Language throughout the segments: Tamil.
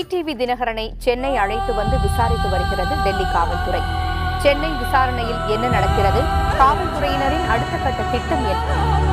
டிடிவி தினகரனை சென்னை அழைத்து வந்து விசாரித்து வருகிறது டெல்லி காவல்துறை சென்னை விசாரணையில் என்ன நடக்கிறது காவல்துறையினரின் அடுத்த கட்ட திட்டம் என்ன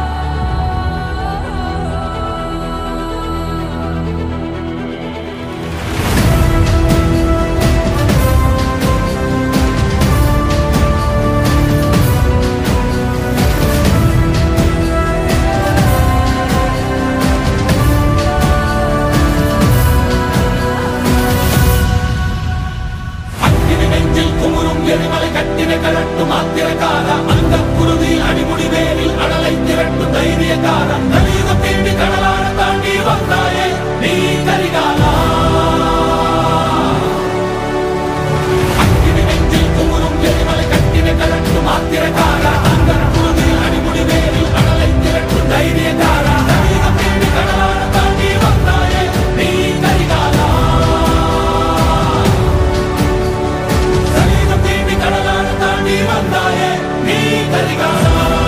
அக்கினி நெஞ்சில் குமுறும் எரிமலை கட்டின கலட்டும் ஆத்திரக்கார அந்த குருதி அடிமுடி வேலில் அடலை திரட்டும் தைரியக்கார நலியுக தேடி கடலான தாண்டி வந்தாயே நீ கரிகாலா அக்கினி நெஞ்சில் குமுறும் எரிமலை கட்டின கலட்டும் ஆத்திரக்கார அந்த குருதி அடிமுடி வேலில் அடலை திரட்டும் தைரியக்கார நலியுக தேடி கடலான தாண்டி வந்தாயே நீ கரிகாலா சரீரம் தேடி கடலான தாண்டி வந்தாயே நீ கரிகாலா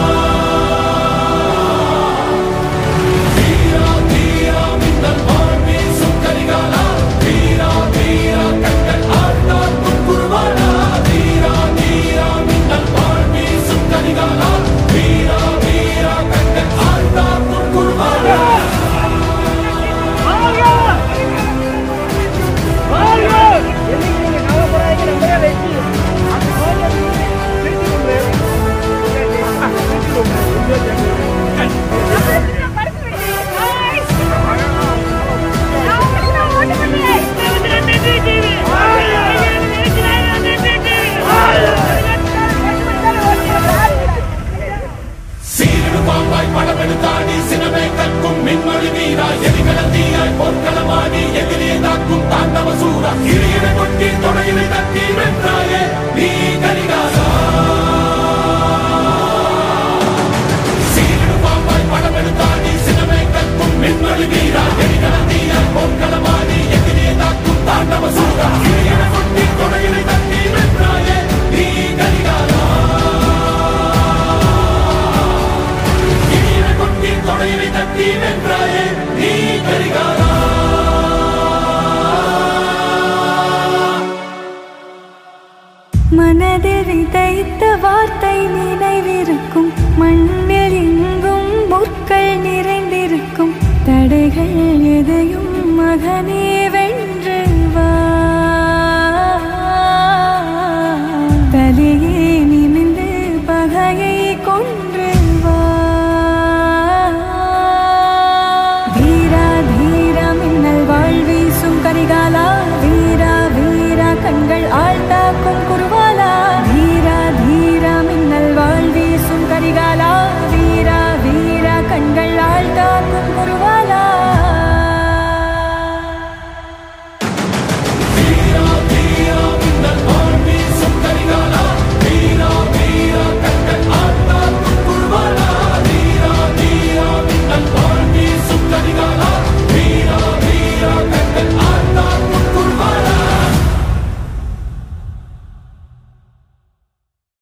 தீரா தீரா மின்னல் போல் வீசும் கரிகாலா தீரா தீரா கண்கள் ஆழ்ந்தார் குறுவாடா தீரா தீரா மின்னல் போல் வீசும் கரிகாலா தீரா தீரா கண்கள் ஆழ்ந்தார் குறுவாடா சீரடு பாம்பாய் படமெடுத்தாடி சினமே கற்கும் மின்மொழி வீரா எரிகல தீயாய் பொற்களமாடி எதிரியை தாக்கும் தாண்டவ சூரா இறையிட கொட்டி தொடையினை தட்டி